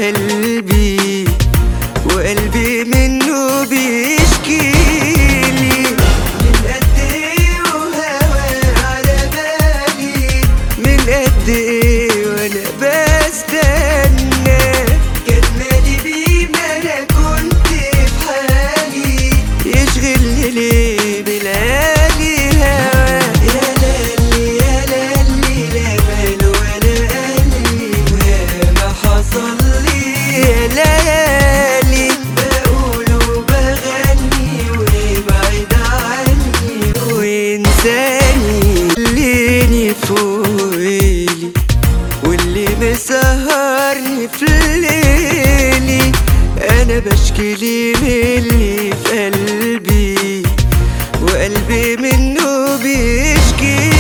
قلبي وقلبي منه بيشكيلي من قد ايه وهوى على بالي من قد ايه وانا بستنى كان مالي بيه ما انا كنت في حالي يشغلني ليه بلالي هوا يا لالي يا لالي لا مال ولا قلبي وما حصل لي يا ليالي بقول وبغني وبعيد عني وانساني خليني فوقلي واللي مسهرني في ليلي انا بشكي من اللي في قلبي وقلبي منه بيشكيلي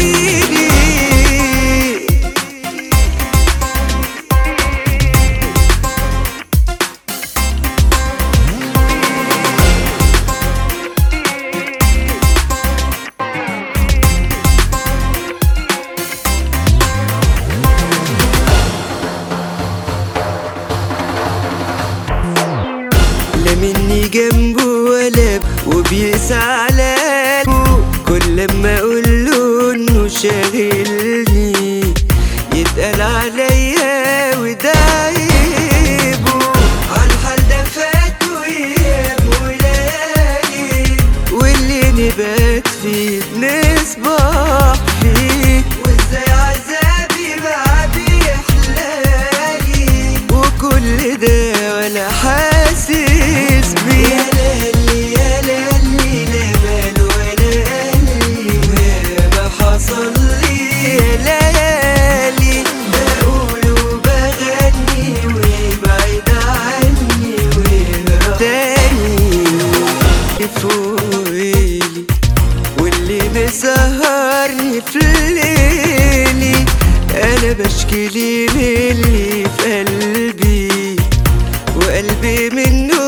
لا مني جنبه ولا وبيسعى على قلبه كل لما اقول له انه شاغلني يتقال عليا وده عيبه عالحال ده فات وايام وليالي واللي نبات فيه نصبح فيه وازاي عذابي بقى بيحلالي وكل ده ولا حاسس بيه يا لالي يا لالي لا مال ولا قلبي وما حصل لي يا ليالي بقول وبغني وبعيد عني وهرب تاني فوقلي واللي مسهرني في ليلي انا بشكي لي من اللي في قلبي وقلبي منه